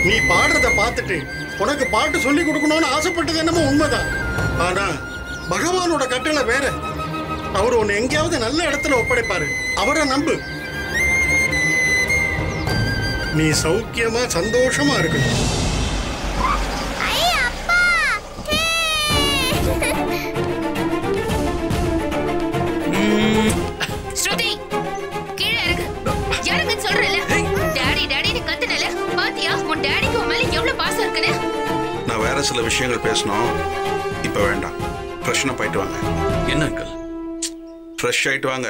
நீ பாடுறத பார்த்துட்டு உனக்கு பாட்டு சொல்லி கொடுக்கணும்னு ஆசைப்பட்டது என்னமோ உண்மைதான் ஆனா பகவானோட கட்டளை வேற அவர் உன்னை எங்கேயாவது நல்ல இடத்துல ஒப்படைப்பாரு அவரை நம்பு நீ சௌக்கியமா சந்தோஷமா இருக்கணும் ஐ அப்பா ஸ்ருதி கீழே இறங்கு இறங்குன்னு சொல்றல டாடி டாடின்னு கத்துனல பாத்தியா உன் டாடிக்கு உன் மேல எவ்வளவு பாசம் இருக்குன்னு நான் வேற சில விஷயங்கள் பேசணும் இப்ப வேண்டாம் ஃப்ரெஷ்னா போயிட்டு வாங்க என்ன அங்கிள் ஃப்ரெஷ் ஆயிட்டு வாங்க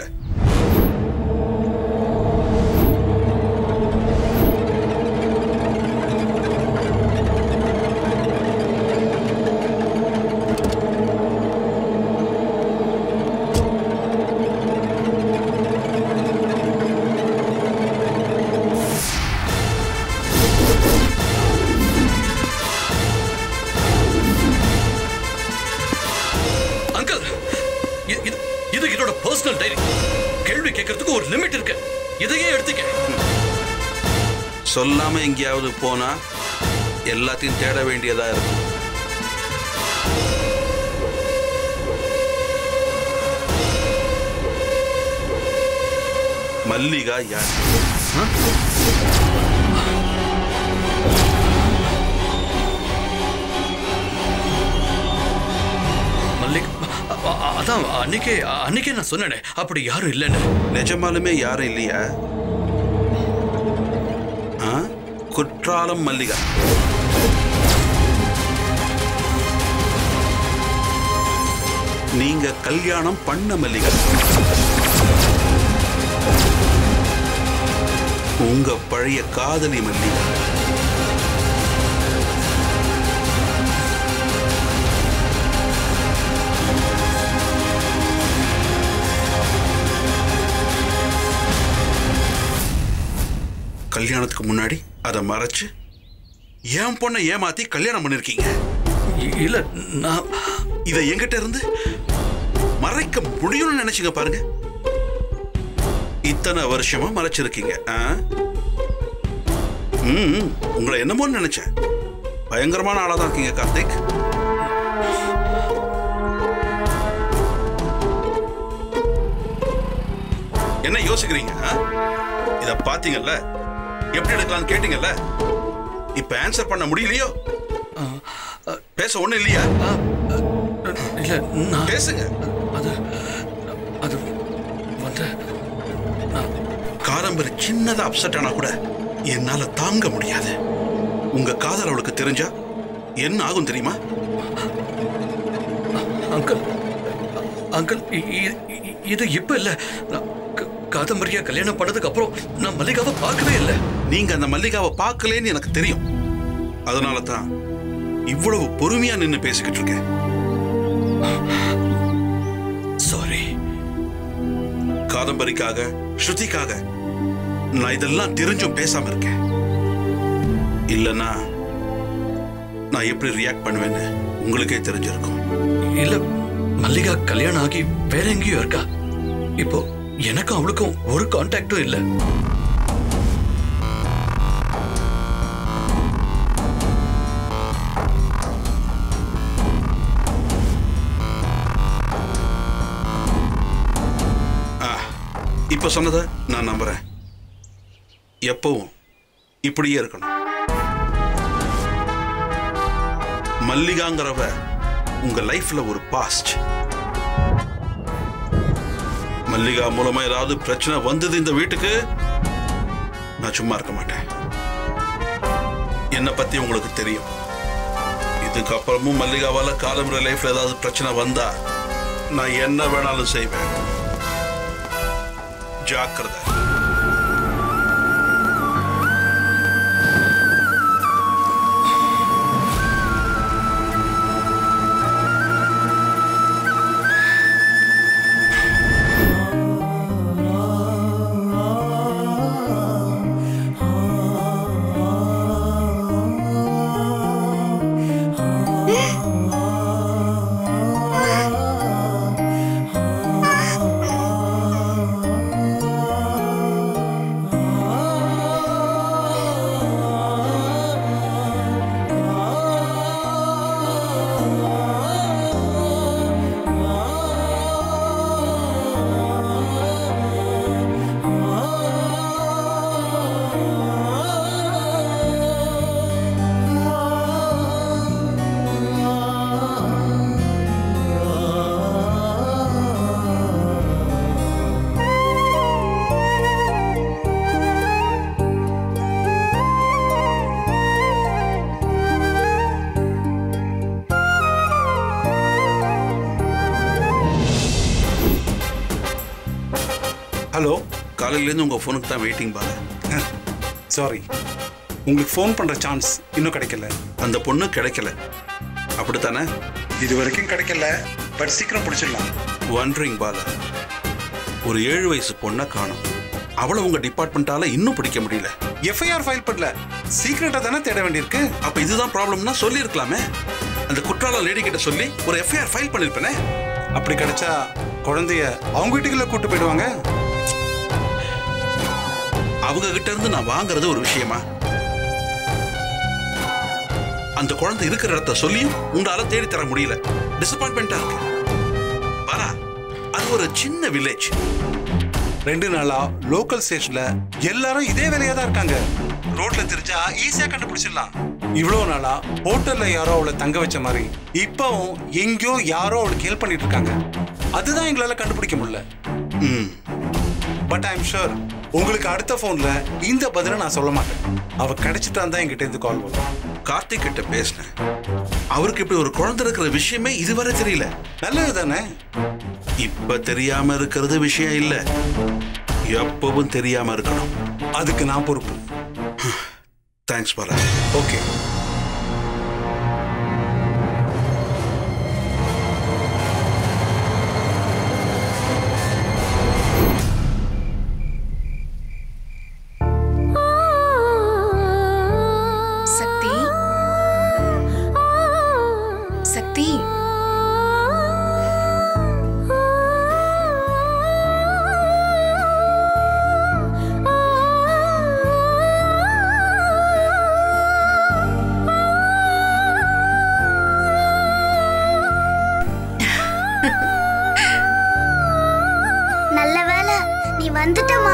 அங்கிள் இ- இது இது என்னோட பர்சனல் டைரி கேள்வி கேட்கறதுக்கு ஒரு லிமிட் இருக்கு இதையே எடுத்துக்க சொல்லாம எங்கேயாவது போனா எல்லாத்தையும் தேட வேண்டியதா இருக்கும் மல்லிகா யார் மல்லிக் அ- அ- அதான் அன்னைக்கே அன்னைக்கே நான் சொன்னேனே அப்படி யாரும் இல்லைன்னு நிஜமாலுமே யாரும் இல்லையா ஆ? குற்றாலம் மல்லிகா நீங்க கல்யாணம் பண்ண மல்லிகா உங்க பழைய காதலி மல்லிகா கல்யாணத்துக்கு முன்னாடி அதை மறைச்சு என் பொண்ணை ஏமாத்தி கல்யாணம் பண்ணிருக்கீங்க இ- இல்ல நான் இதை என்கிட்ட இருந்து மறைக்க முடியும்னு நினைச்சீங்க பாருங்க இத்தனை வருஷமா மறைச்சிருக்கீங்க ஆ? ம் உங்களை என்னமோன்னு நினைச்சேன் பயங்கரமான ஆளா தான் இருக்கீங்க கார்த்திக் என்ன யோசிக்கிறீங்க ஆ? இத பாத்தீங்கல்ல எப்படி எடுக்கலாம்னு கேட்டீங்கல்ல இப்ப ஆன்சர் பண்ண முடியலையோ பேச ஒண்ணும் இல்லையா இல்ல நான் பேசுங்க அது அது வந்து காரம்பரி சின்னதா அப்செட் ஆனா கூட என்னால தாங்க முடியாது உங்க காதல் அவளுக்கு தெரிஞ்சா என்ன ஆகும் தெரியுமா அங்கிள் அங்கிள் இ- இ- இ- இது இப்ப இல்ல நான் க- காதம்பரியா கல்யாணம் பண்ணதுக்கு அப்புறம் நான் மல்லிகாவை பார்க்கவே இல்லை நீங்க அந்த மல்லிகாவை பார்க்கலன்னு எனக்கு தெரியும் அதனால தான் இவ்வளவு பொறுமையா நின்னு பேசிக்கிட்டு இருக்கேன் சாரி காதம்பரிக்காக ஸ்ருதிக்காக நான் இதெல்லாம் தெரிஞ்சும் பேசாம இருக்கேன் இல்லைன்னா நான் எப்படி ரியாக்ட் பண்ணுவேன்னு உங்களுக்கே தெரிஞ்சிருக்கும் இல்ல மல்லிகா கல்யாணம் ஆகி வேற எங்கேயோ இருக்கா இப்போ எனக்கும் அவளுக்கும் ஒரு கான்டாக்டும் இல்ல ஆ, இப்ப சொன்னதை நான் நம்புறேன் எப்பவும் இப்படியே இருக்கணும் மல்லிகாங்கிறவ உங்க லைஃப்ல ஒரு பாஸ்ட் மல்லிகா மூலமா ஏதாவது பிரச்சனை வந்தது இந்த வீட்டுக்கு நான் சும்மா இருக்க மாட்டேன் என்னை பத்தி உங்களுக்கு தெரியும் இதுக்கப்புறமும் மல்லிகாவால காலமுறை லைஃப்ல ஏதாவது பிரச்சனை வந்தா நான் என்ன வேணாலும் செய்வேன் ஜாக்கிரதை ஆ ஹலோ காலையிலேருந்து உங்கள் ஃபோனுக்கு தான் வெயிட்டிங் பாரு சாரி உங்களுக்கு ஃபோன் பண்ணுற சான்ஸ் இன்னும் கிடைக்கல அந்த பொண்ணு கிடைக்கல அப்படித்தானே இது வரைக்கும் கிடைக்கல பட் சீக்கிரம் பிடிச்சிடலாம் வண்டரிங் பாலா ஒரு ஏழு வயசு பொண்ணை காணும் அவளை உங்க டிபார்ட்மெண்ட்டால இன்னும் பிடிக்க முடியல எஃப்ஐஆர் ஃபைல் பண்ணல சீக்கிரட்டாக தானே தேட வேண்டியிருக்கு அப்ப இதுதான் ப்ராப்ளம்னா சொல்லியிருக்கலாமே அந்த குற்றால லேடி கிட்ட சொல்லி ஒரு எஃப்ஐஆர் ஃபைல் பண்ணிருப்பேனே அப்படி கிடைச்சா குழந்தைய அவங்க வீட்டுக்குள்ள கூட்டு போயிடுவாங்க அவங்க கிட்ட இருந்து நான் வாங்குறது ஒரு விஷயமா அந்த குழந்தை இருக்கிற இடத்த சொல்லியும் உங்களால தேடி தர முடியல டிசப்பாயின்மெண்டா இருக்கு பாரா அது ஒரு சின்ன வில்லேஜ் ரெண்டு நாளா லோக்கல் ஸ்டேஷன்ல எல்லாரும் இதே வேலையா தான் இருக்காங்க ரோட்ல தெரிஞ்சா ஈஸியா கண்டுபிடிச்சிடலாம் இவ்வளவு நாளா ஹோட்டல்ல யாரோ அவளை தங்க வச்ச மாதிரி இப்பவும் எங்கேயோ யாரோ அவளுக்கு ஹெல்ப் பண்ணிட்டு இருக்காங்க அதுதான் எங்களால கண்டுபிடிக்க முடியல ம் பட் ஐ எம் ஷூர் உங்களுக்கு அடுத்த போன்ல இந்த பதிலை நான் சொல்ல மாட்டேன் அவ கிடைச்சிட்டா தான் என்கிட்ட இருந்து கால் வரும் கார்த்திக் கிட்ட பேசினேன் அவருக்கு இப்படி ஒரு குழந்தை இருக்கிற விஷயமே இதுவரை தெரியல நல்லது தானே இப்ப தெரியாம இருக்கிறது விஷயம் இல்ல எப்பவும் தெரியாம இருக்கணும் அதுக்கு நான் பொறுப்பு தேங்க்ஸ் பாலா ஓகே சக்தி சக்தி நல்ல வேளை நீ வந்துட்டமா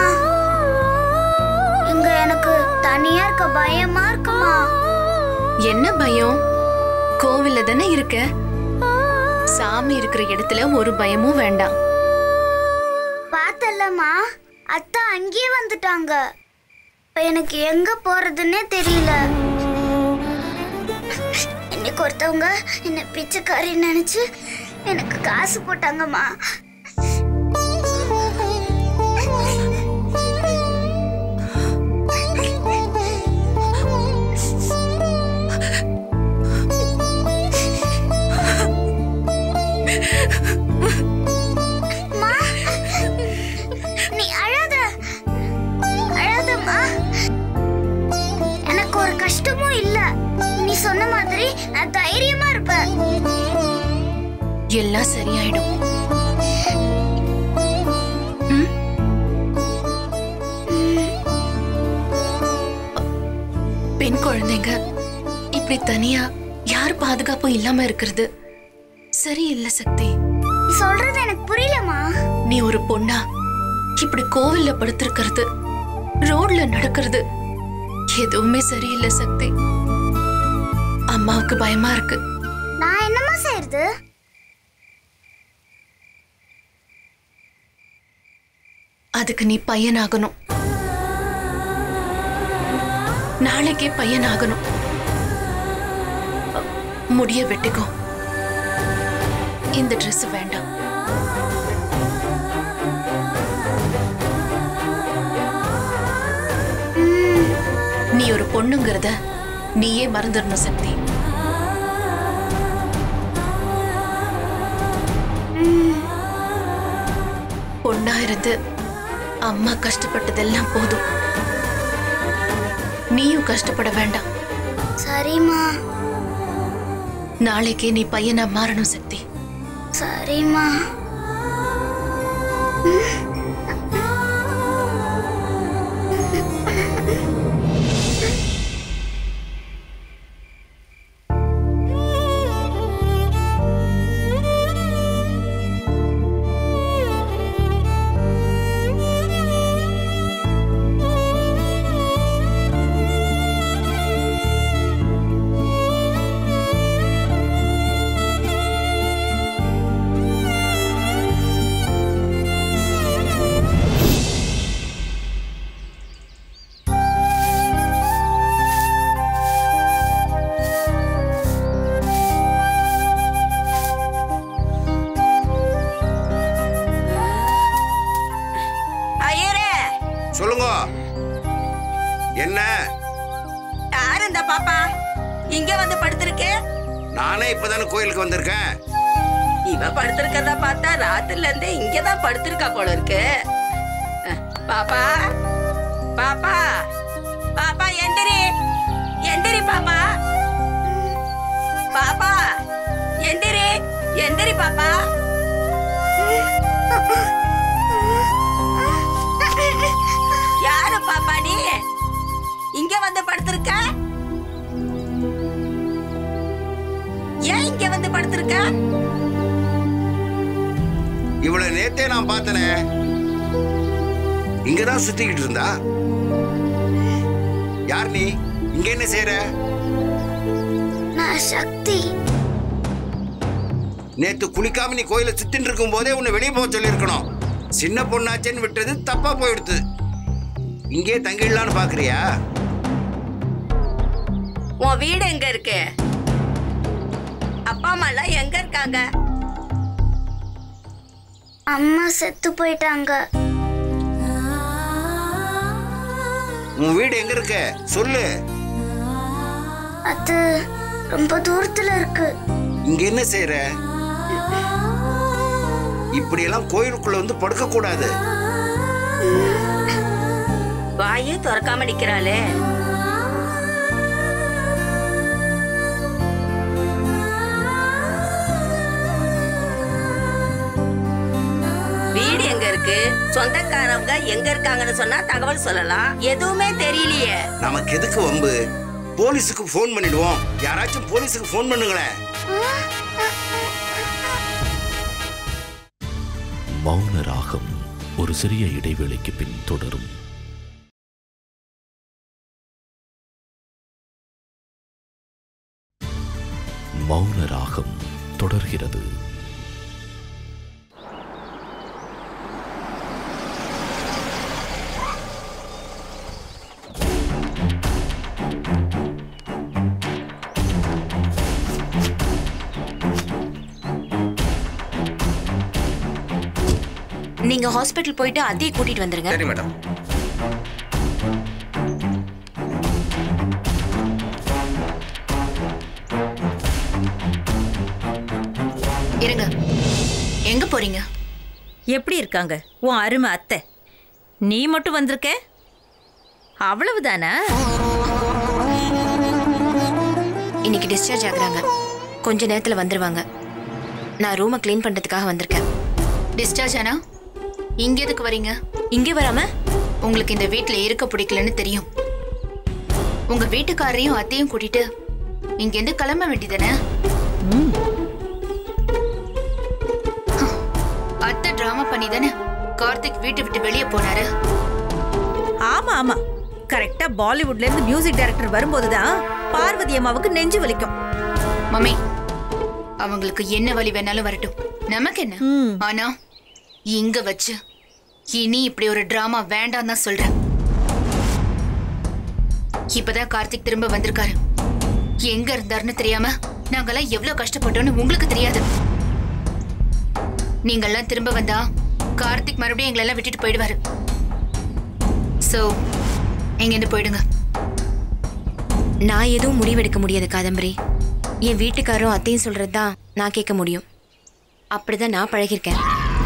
இங்க எனக்கு தனியா இருக்க பயமா இருக்குமா என்ன பயம் கோவில்ல தானே இருக்க சாமி இருக்கிற இடத்துல ஒரு பயமும் வேண்டாம் பார்த்தல்லம்மா அத்தா அங்கேயே வந்துட்டாங்க இப்ப எனக்கு எங்க போறதுன்னே தெரியல இன்னைக்கு ஒருத்தவங்க என்ன பிச்சைக்காரி நினைச்சு எனக்கு காசு போட்டாங்கம்மா அம்மா, நீ அழாத அழாதம்மா எனக்கு ஒரு கஷ்டமும் இல்ல நீ சொன்ன மாதிரி நான் தைரியமா இருப்பேன் எல்லாம் சரியாயிடும் ம்? பெண் குழந்தைங்க இப்படி தனியா யார் பாதுகாப்பும் இல்லாம இருக்கிறது சரியில்லை சக்தி நீ சொல்றது எனக்கு புரியலம்மா நீ ஒரு பொண்ணா இப்படி கோவில்ல படுத்திருக்கிறது ரோட்ல நடக்கிறது எதுவுமே சரியில்லை சக்தி அம்மாவுக்கு பயமா இருக்கு நான் என்னம்மா செய்யறது அதுக்கு நீ பையனாகணும் நாளைக்கே பையனாகணும் முடிய வெட்டிக்கோ இந்த Dress வேண்டாம் நீ ஒரு பொண்ணுங்கிறத நீயே மறந்துடணும் சக்தி பொண்ணா இருந்து அம்மா கஷ்டப்பட்டதெல்லாம் போதும் நீயும் கஷ்டப்பட வேண்டாம் சரிம்மா நாளைக்கே நீ பையனா மாறணும் சக்தி சரிம்மா நானே இப்பதானே கோயிலுக்கு வந்திருக்கேன் இவ படுத்திருக்கறத பார்த்தா ராத்திரில இருந்தே இங்கதான் படுத்திருக்கா போல இருக்கு அஹ், பாப்பா பாப்பா பாப்பா எந்திரி எந்திரி பாப்பா பாப்பா எந்திரி எந்திரி பாப்பா யாரு பாப்பா நீ இங்க வந்து படுத்திருக்க ஏன் இங்க வந்து படுத்திருக்க இவளை நேத்தே நான் பார்த்தனே இங்கதான் சுத்திக்கிட்டு இருந்தா யார் நீ இங்க என்ன செய்யற நான் சக்தி நேத்து குளிக்காம நீ கோயில சுத்தின்னு இருக்கும் போதே உன்னை வெளியே போக சொல்லியிருக்கணும் சின்ன பொண்ணாச்சேன்னு விட்டது தப்பா போயிடுது இங்கே தங்கிடலான்னு பாக்குறியா உன் வீடு எங்க இருக்கு அப்பா அம்மா எல்லாம் எங்க இருக்காங்க அம்மா செத்து போயிட்டாங்க உன் வீடு எங்க இருக்க சொல்லு அது ரொம்ப தூரத்துல இருக்கு இங்க என்ன செய்யற இப்படியெல்லாம் கோயிலுக்குள்ள வந்து படுக்க கூடாது வாயே திறக்காம நிக்கிறாளே வீடு எங்க இருக்கு சொந்தக்காரவங்க எங்க இருக்காங்கன்னு சொன்னா தகவல் சொல்லலாம் எதுவுமே தெரியலையே நமக்கு எதுக்கு வம்பு போலீஸுக்கு ஃபோன் பண்ணிடுவோம் யாராச்சும் போலீஸுக்கு ஃபோன் பண்ணுங்களேன் மௌன ராகம் ஒரு சிறிய இடைவேளைக்கு பின் தொடரும் மௌன ராகம் தொடர்கிறது நீங்க ஹாஸ்பிட்டல் போயிட்டு அதையும் கூட்டிட்டு வந்துருங்க சரி மேடம் இருங்க எங்க போறீங்க எப்படி இருக்காங்க உன் அருமை அத்தை நீ மட்டும் வந்திருக்க அவ்வளவுதானா இன்னைக்கு டிஸ்சார்ஜ் ஆகுறாங்க கொஞ்ச நேரத்துல வந்துருவாங்க நான் ரூமை க்ளீன் பண்றதுக்காக வந்திருக்கேன் டிஸ்சார்ஜ் ஆனா இங்க எதுக்கு வரீங்க இங்க வராம உங்களுக்கு இந்த வீட்ல இருக்க பிடிக்கலன்னு தெரியும் உங்க வீட்டுக்காரரையும் அத்தையும் கூட்டிட்டு இங்க இருந்து கிளம்ப வேண்டியதானே அத்தை டிராமா பண்ணி தானே கார்த்திக் வீட்டை விட்டு வெளியே போனாரு ஆமா ஆமா கரெக்டா பாலிவுட்ல இருந்து மியூசிக் டைரக்டர் வரும்போதுதான் பார்வதி அம்மாவுக்கு நெஞ்சு வலிக்கும் மம்மி அவங்களுக்கு என்ன வழி வேணாலும் வரட்டும் நமக்கு என்ன ஆனா இங்க வச்சு இனி இப்படி ஒரு டிராமா வேண்டாம் தான் சொல்றேன் இப்பதான் கார்த்திக் திரும்ப வந்திருக்காரு எங்க இருந்தாருன்னு தெரியாம நாங்கெல்லாம் எவ்வளவு கஷ்டப்பட்டோம்னு உங்களுக்கு தெரியாது நீங்கெல்லாம் திரும்ப வந்தா கார்த்திக் மறுபடியும் எங்களெல்லாம் விட்டுட்டு போயிடுவாரு சோ இங்கிருந்து போயிடுங்க நான் எதுவும் முடிவெடுக்க முடியாது காதம்பரி என் வீட்டுக்காரரும் அத்தையும் சொல்றது தான் நான் கேட்க முடியும் அப்படிதான் நான் பழகிருக்கேன்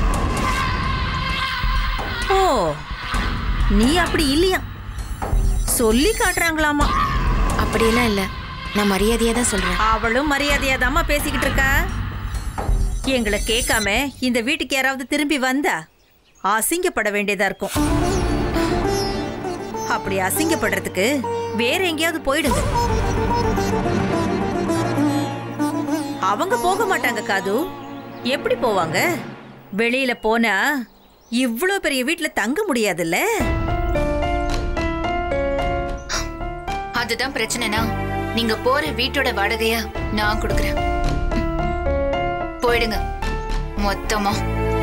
ஓ நீ அப்படி இல்லையா சொல்லி காட்டுறாங்களாமா அப்படியெல்லாம் இல்ல நான் மரியாதையா தான் சொல்றேன் அவளும் மரியாதையாதாம்மா பேசிக்கிட்டு இருக்கா எங்களை கேட்காம இந்த வீட்டுக்கு யாராவது திரும்பி வந்தா அசிங்கப்பட வேண்டியதா இருக்கும் அப்படி அசிங்கப்படுறதுக்கு வேற எங்கேயாவது போயிடுங்க அவங்க போக மாட்டாங்க காது எப்படி போவாங்க வெளியில போனா இவ்ளோ பெரிய வீட்ல தங்க முடியாதுல்ல அதுதான் பிரச்சனைனா நீங்க போற வீட்டோட வாடகைய நான் கொடுக்கறேன் போயிடுங்க மொத்தமா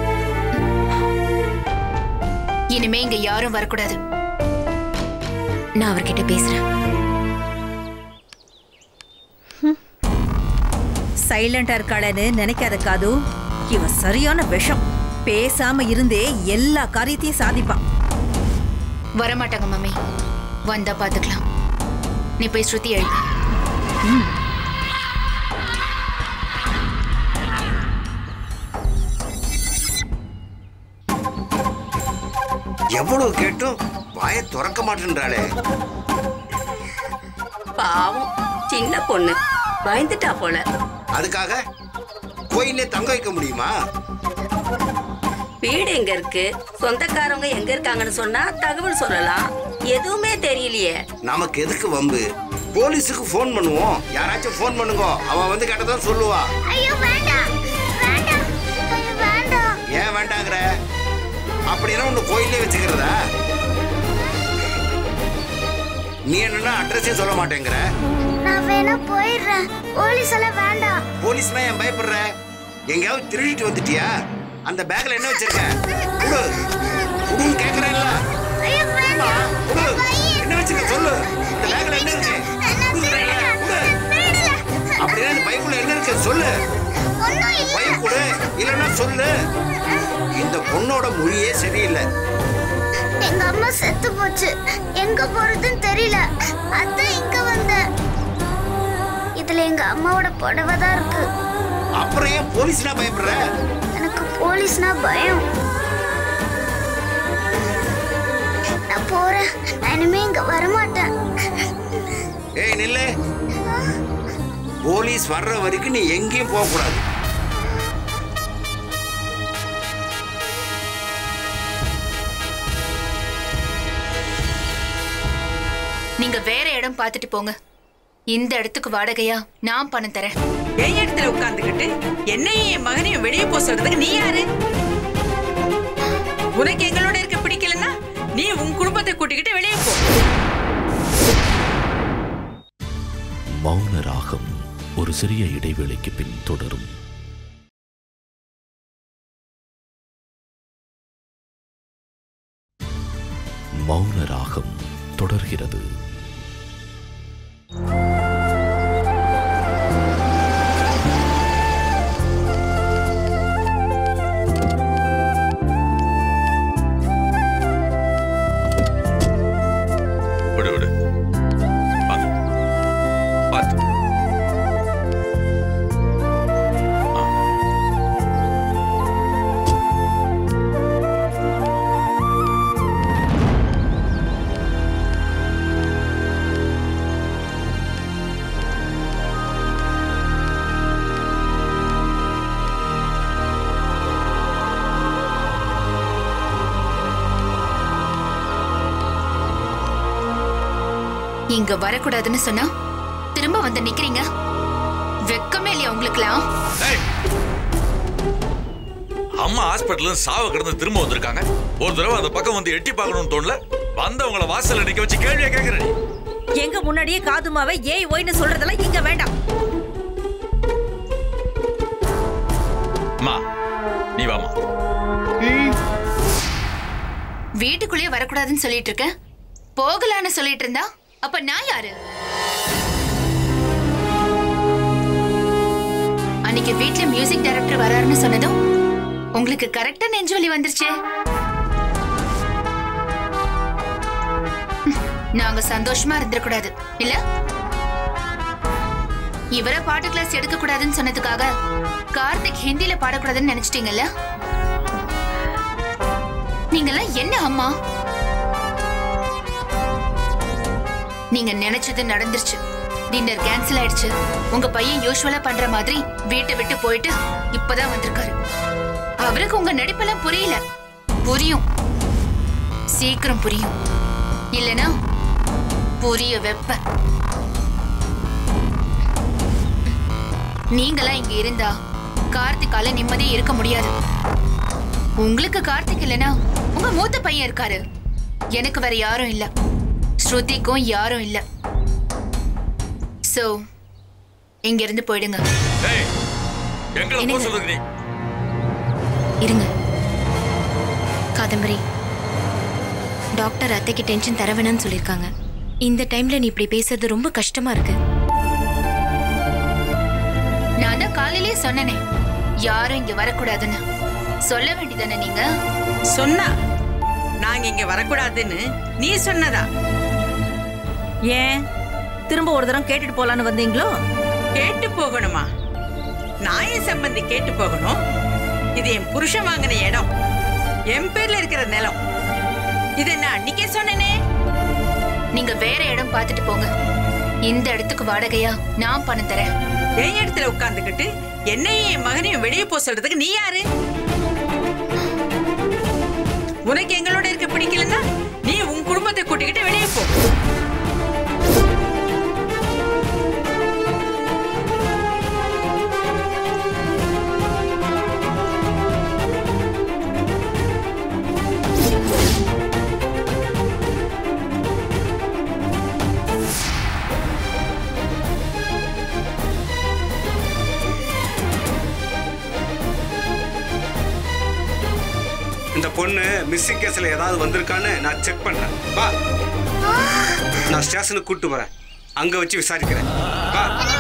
இனிமே இங்க யாரும் வரக்கூடாது நான் அவர்கிட்ட பேசுறேன் சைலண்டா இருக்காளன்னு நினைக்காத காது இவ சரியான விஷம் பேசாம இருந்தே எல்லா காரியத்தையும் சாதிப்பான் வரமாட்டாங்க மம்மி வந்தா பாத்துக்கலாம் நீ போய் ஸ்ருதி எழுப்பு எவ்வளவு கேட்டும் வாயை திறக்க மாட்டேன்றாளே பாவம் சின்ன பொண்ணு பயந்துட்டா போல அதுக்காக கோயிலே தங்க வைக்க முடியுமா வீடு எங்க இருக்கு சொந்தக்காரவங்க எங்க இருக்காங்கன்னு சொன்னா தகவல் சொல்லலாம் எதுவுமே தெரியலையே நமக்கு எதுக்கு வம்பு போலீஸுக்கு ஃபோன் பண்ணுவோம் யாராச்சும் ஃபோன் பண்ணுங்க அவன் வந்து கேட்டதான் சொல்லுவா ஐயோ வேண்டாம் வேண்டாம் ஐயோ, வேண்டாம் ஏன் வேண்டாங்கிற அப்படின்னா உன்னை கோயிலே வச்சுக்கிறதா நீ என்னன்னா அட்ரஸே சொல்ல மாட்டேங்கிற நான் வேணா போயிடுறேன் போலீஸ் எல்லாம் வேண்டாம் போலீஸ்னா ஏன் பயப்படுற எங்கேயாவது திருடிட்டு வந்துட்டியா அந்த பேக்ல என்ன வச்சிருக்க குடு குடுன்னு கேக்குறேன்ல ஐயோ வேண்டாம் குடு என்ன வச்சிருக்க சொல்லு இந்த பேக்ல என்ன இருக்கு குடுங்கறேன்ல, குடு. அப்படின்னா இந்த பைக்குள்ள என்ன இருக்கு சொல்லு ஒன்றும் இல்லை பைக் கொடு இல்லைன்னா சொல்லு இந்த பொண்ணோட மொழியே சரியில்லை எங்க அம்மா செத்து போச்சு எங்க போறதுன்னு தெரியல அதான் இங்க வந்தேன் இதுல எங்க அம்மாவோட புடவை தான் இருக்கு அப்புறம் ஏன் போலீஸ்னா பயப்படுற எனக்கு போலீஸ்னா பயம் நான் போறேன் நான் இனிமே இங்க வரமாட்டேன் ஏய் நில்லு போலீஸ் வர்ற வரைக்கும் நீ எங்கேயும் போக கூடாது நீங்க வேற இடம் பார்த்துட்டு போங்க இந்த இடத்துக்கு வாடகையா நான் பணம் தரேன் என் இடத்துல உட்கார்ந்துகிட்டு என்னையும் என் மகனையும் வெளியே போக சொல்றதுக்கு நீ யாரு உனக்கு எங்களோட இருக்க பிடிக்கலன்னா நீ உன் குடும்பத்தை கூட்டிக்கிட்டு வெளியே போ மௌன ராகம் ஒரு சிறிய இடைவேளைக்கு பின் தொடரும் மௌன ராகம் தொடர்கிறது விடு விடு பார்த்து பார்த்து ஆ. இங்க வரக்கூடாதுன்னு சொன்னா திரும்ப வந்து நிக்கிறீங்க வெக்கமே இல்லையா உங்களுக்குலாம் ஏய்! அம்மா ஹாஸ்பிட்டல்ல சாவ கிடந்து திரும்ப வந்திருக்காங்க ஒரு தடவை அந்த பக்கம் வந்து எட்டி பார்க்கணும்னு தோணல வந்தவங்கள வாசல்ல நிக்க வச்சு கேள்வியா கேக்குற நீ எங்க முன்னாடியே காதுமாவை ஏய் ஒய்னு சொல்றதெல்லாம் இங்க வேண்டாம் அம்மா நீ வாமா ம். வீட்டுக்குள்ளேயே வரக்கூடாதுன்னு சொல்லிட்டு இருக்கேன் போகலான்னு சொல்லிட்டு இருந்தா அப்ப நான் யாரு அன்னைக்கு வீட்ல மியூசிக் டைரக்டர் வராருன்னு சொன்னதும் உங்களுக்கு கரெக்டா நெஞ்சுவலி வந்துருச்சே ம், நாங்க சந்தோஷமா இருந்திருக்கூடாது இல்ல இவரை பாட்டு கிளாஸ் எடுக்க கூடாதுன்னு சொன்னதுக்காக கார்த்திக் ஹிந்தில பாடக்கூடாதுன்னு நினைச்சிட்டீங்கல்ல நீங்கெல்லாம் என்ன அம்மா நீங்க நினைச்சது நடந்துருச்சு டின்னர் கேன்சல் ஆயிடுச்சு உங்க பையன் யூஸ்வலா பண்ற மாதிரி வீட்டை விட்டு போயிட்டு இப்பதான் வந்திருக்காரு அவருக்கு உங்க நடிப்பெல்லாம் புரியல புரியும் சீக்கிரம் புரியும் இல்லனா புரிய வெப்ப நீங்களாம் இங்க இருந்தா கார்த்திகால நிம்மதியா இருக்க முடியாது உங்களுக்கு கார்த்திக் இல்லனா உங்க மூத்த பையன் இருக்காரு எனக்கு வேற யாரும் இல்ல ஸ்ருதிக்கும் யாரும் இல்ல சோ இங்க இருந்து போயிடுங்க ஏய் எங்களை போக என்னங்க? சொல்லுங்க நீ இருங்க காதம்பரி டாக்டர் அத்தைக்கு டென்ஷன் தர வேணாம்னு சொல்லியிருக்காங்க இந்த டைம்ல நீ இப்படி பேசுறது ரொம்ப கஷ்டமா இருக்கு நான் தான் காலையிலேயே சொன்னனே யாரும் இங்க வரக்கூடாதுன்னு சொல்ல வேண்டியதானே நீங்க சொன்னா நாங்க இங்க வரக்கூடாதுன்னு நீ சொன்னதா ஏன் திரும்ப ஒரு தரம் கேட்டுட்டு போலான்னு வந்தீங்களோ கேட்டு போகணுமா நான் என் சம்பந்தி கேட்டு போகணும் இது என் புருஷன் வாங்கின இடம் என் பேர்ல இருக்கிற நிலம் இதை நான் அன்னைக்கே சொன்னேனே நீங்க வேற இடம் பார்த்துட்டு போங்க இந்த இடத்துக்கு வாடகையா நான் பணம் தரேன் என் இடத்துல உட்கார்ந்துகிட்டு என்னையும் என் மகனையும் வெளியே போக சொல்றதுக்கு நீ யாரு உனக்கு எங்களோட இருக்க பிடிக்கலன்னா நீ உன் குடும்பத்தை கூட்டிக்கிட்டு வெளியே போ இந்த பொண்ணு மிஸ்ஸிங் கேஸ்ல ஏதாவது வந்திருக்கான்னு நான் செக் பண்றேன் வா நான் ஸ்டேஷனுக்கு கூட்டு போறேன் அங்க வச்சு விசாரிக்கிறேன் வா